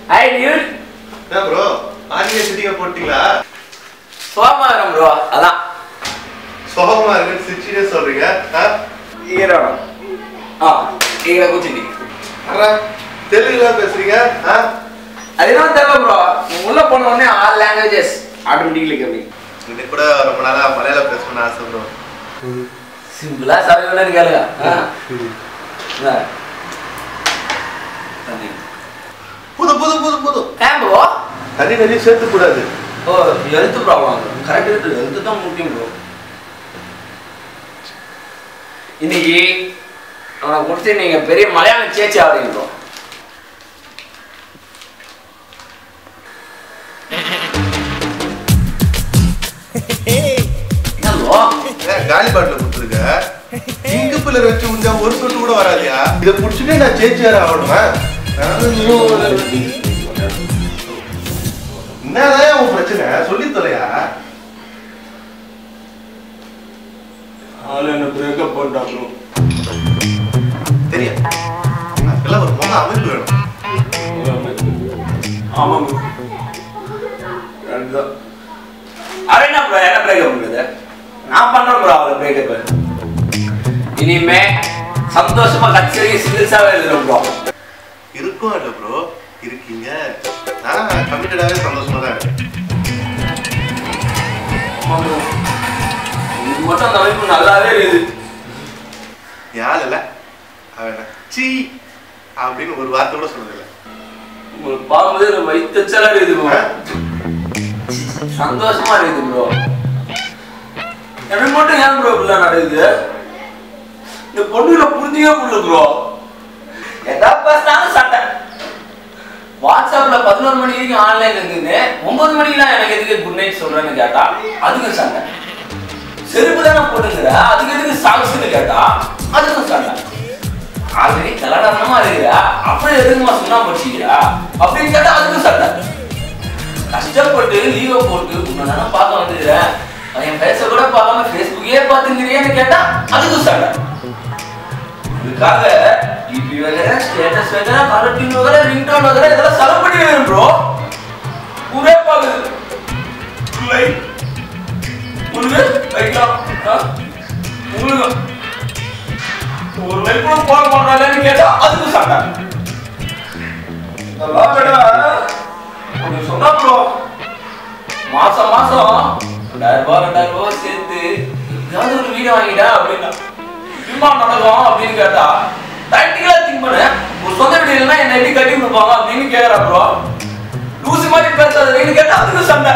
Hi Dude என்ன bro ஆன்மீக சிட்டிங்க போட்டீங்களா சோமாரம் ப்ரோ அதான் சோகமா இருக்குன்னு சிரிச்சுட்டே சொல்றீங்க ஆ? ஹீரோ ஆ ஹீரோ கூச்சிட்டி அண்ணா, தெலுங்குல பேசுறீங்க ஆ? அது என்ன தெரியல ப்ரோ உள்ள போன உடனே ஆல் லாங்குவேஜஸ் ஆட்டோமேட்டிக்லி கம்மி எனக்கு கூட ரொம்ப நாளா மலையாளம் பேசணும்னு ஆசை ப்ரோ சிம்பிளா சமையல் இருக்காளுங்க ஆ. ஆ. தண்ணி. புது புது புது புது ஏன் ப்ரோ தண்ணி நிறைய சேர்த்து கூடாது ஓ ஹெல்த் ப்ராப்ளம் கரெக்ட் இருக்கு ஹெல்த் தான் முக்கியம் ப்ரோ இன்னைக்கு அவனை கொடுத்து நீங்க பெரிய மலையாளம் சேச்சி ஆடுறீங்க ப்ரோ என்ன ப்ரோ ஏன் காலி பாட்டில் கொடுத்துருக்க இங்கு பிள்ளை வச்சு உண்டா ஒரு சொட்டு கூட வராதியா இதை குடிச்சுட்டே நான் ஜெயிச்சாரு ஆகணுமா என்னதான் உன் பிரச்சனை சொல்லி தொலையா ஆள் என்ன பிரேக்கப் பண்ணிட்டாங்க தெரியும் அதுக்கெல்லாம் ஒரு முக அமைப்பு வேணும் ஆமாம் அதுதான் அவன் என்ன ப்ரோ என்ன பிரேக்கப் பண்ணுறது நான் பண்றேன் ப்ரோ அவளை பிரேக்கப் இனிமே சந்தோஷமா கச்சேரி சிறுசாவே எழுதுறோம் ப்ரோ இருக்கும் இல்ல ப்ரோ இருக்கீங்க நான் கமிட்டடாவே சந்தோஷமா தான் இருக்கேன் இது மட்டும் அந்த அமைப்பு நல்லாவே இருக்குது யாழ் இல்ல அவன் சீ அப்படின்னு ஒரு வார்த்தை கூட சொன்னதில்லை உங்களை பார்க்கும்போது எனக்கு வயிற்றுச்சலா இருக்குது ப்ரோ சந்தோஷமா இருக்குது ப்ரோ எனக்கு மட்டும் ஏன் ப்ரோ இப்படிலாம் நடக்குது இந்த பொண்ணுல புரிஞ்சிக்கவே முடியல ப்ரோ எதாவது பேசினாலும் சண்டை வாட்ஸ்அப்ல பதினோரு மணி வரைக்கும் ஆன்லைன் இருக்குது ஒன்பது மணிக்கெல்லாம் எனக்கு எதுக்கு குட் நைட் சொல்றேன்னு கேட்டா அதுக்கு சண்டை செருப்பு தானே போட்டுங்கிற அதுக்கு எதுக்கு சாக்ஸ்னு கேட்டா அதுக்கும் சண்டை ஆல்ரெடி கலடாரமா இருக்கிற அப்புறம் எதுக்குமா சுண்ணா படிச்சிக்கிற அப்படின்னு கேட்டா அதுக்கும் சண்டை கஷ்டப்பட்டு லீவை போட்டு உன்னை தானே பார்க்க வந்துக்கிறேன் என் பேச கூட பார்க்காம ஃபேஸ்புக்கே பார்த்துங்கிறியேன்னு கேட்டா அதுக்கும் சண்டை இதுக்காக டிபி வகைற ஸ்டேட்டஸ் வகைற கலர் டிவி வகைற ரிங்டோன் வகைற இதெல்லாம் செலவு பண்ணி வேணும் ப்ரோ ஊரே பார்க்குது லைட் உங்களுக்கு வைக்கலாம் ஆ? உங்களுக்கு ஒரு லைட் கூட போட மாட்டாங்கன்னு கேட்டா அதுக்கு சண்டை இதெல்லாம் விட ஒன்று சொன்னா ப்ரோ மாசம் மாசம் ரெண்டாயிரம் ரூபாய் ரெண்டாயிரம் ரூபாய் சேர்த்து ஏதாவது ஒரு வீடு வாங்கிட்டா அப்படின்னா விமானம் நடக்கும் அப்படின்னு கேட்டா ப்ராக்டிக்கலா திங்க் பண்ண ஒரு சொந்த வீடு இல்லைன்னா என்ன எப்படி கட்டி கொடுப்பாங்க அப்படின்னு கேக்குறா ப்ரோ லூசி மாதிரி பேசாதீங்கன்னு கேட்டா அதுக்கு சண்டை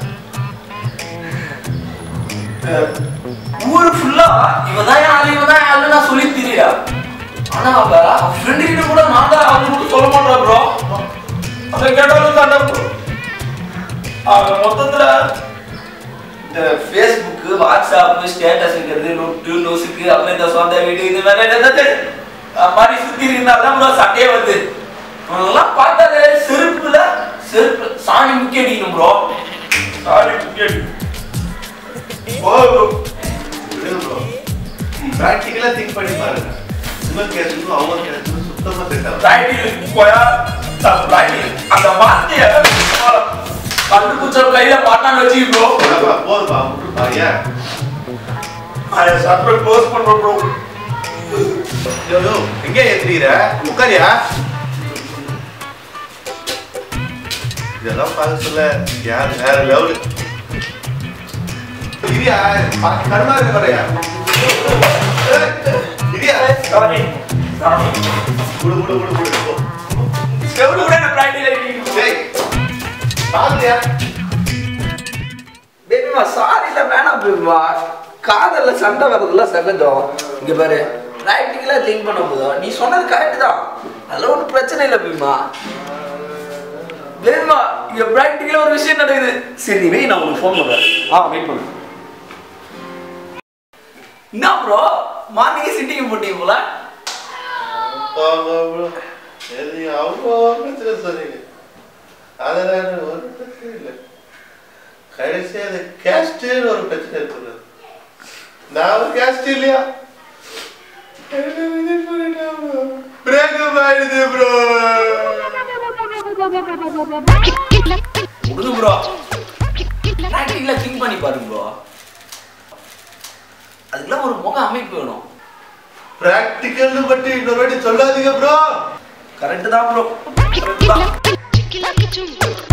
அஹ், ஊரு ஃபுல்லா இவன் தான் ஆளு இவன் தான் ஆளு நான் சொல்லி தெரியல ஆனா அவ ஃப்ரெண்டு கிட்ட கூட நான் தான் அவங்க கூட சொல்ல மாட்டா ப்ரோ அதை கேட்டாலும் சண்டை ப்ரோ அவன் மொத்தத்துல இந்த ஃபேஸ்புக்கு வாட்ஸ்அப் ஸ்டேட்டஸ்ங்கிறது நோட்டு நோஸுக்கு அப்புறம் இந்த சொந்த வீடு இது மாதிரி என்னது அது மாதிரி சுத்தி இருந்தால்தான் ப்ரோ சண்டையே வருது அதெல்லாம் பார்த்தாலே செருப்புல செருப்பு சாணி முக்கிய அடிக்கணும் ப்ரோ சாணி முக்கிய அடிக்கணும் ஓ ப்ரோ விடுங்க ப்ரோ ப்ராக்டிக்கலா திங்க் பண்ணி பாருங்க உங்க கேஸுக்கும் அவங்க கேஸுக்கும் சுத்தமா செட் ஆகும் பிராக்டிகல் போயா பிராக்டிகல் அந்த வார்த்தைய கண்டுபிடிச்ச கையில மாட்டான்னு வச்சு ப்ரோ போதுப்பா, போதுப்பா விட்டுருப்பா ஏன் அதை சட்டை க்ளோஸ் பண்றோம் ப்ரோ யோ யோ எங்க ஏத்துறீர உட்காரியா இதெல்லாம் பார்க்க சொல்ல யார் வேற லெவலு இரியா கருமா இருக்கு பாருயா இரியா சாரி சாரி குடு குடு குடு குடு போ. செவடு கூட நான் பிராக்டிகல் டேய் பாருயா பேபிமா சாரி இல்ல வேணாம் பேபிமா காதல்ல சண்டை வர்றதுல சகஜம் இங்க பாரு பிராக்டிக்கலா திங்க் பண்ண போதும் நீ சொன்னது கரெக்ட் தான் அதெல்லாம் ஒன்றும் பிரச்சனை இல்லை பேபிமா பேபிமா இங்க பிராக்டிக்கலா ஒரு விஷயம் நடக்குது சரி நீ வை நான் உனக்கு ஃபோன் பண்றேன் ஆ வெயிட் பண்ணு என்ன ப்ரோ மார்னிங் சிட்டிங் போட்டீங்க போல சரி அவ்வளோ பிரச்சனை சொன்னீங்க அதெல்லாம் ஒரு பிரச்சனை இல்லை கடைசி அது கேஸ்டேன்னு ஒரு பிரச்சனை இருக்குது நான் ஒரு கேஸ்ட் இல்லையா பிரேக்கப் ஆயிடுது ப்ரோ விடுங்க ப்ரோ ப்ராக்டிக்கலா திங்க் பண்ணி பாருங்க ப்ரோ அதுக்கெல்லாம் ஒரு முக அமைப்பு வேணும் பிராக்டிக்கல்னு மட்டும் இன்னொரு வாட்டி சொல்லாதீங்க ப்ரோ கரெக்ட் தான் ப்ரோ கரெக்ட் தான் Chicky like a chum.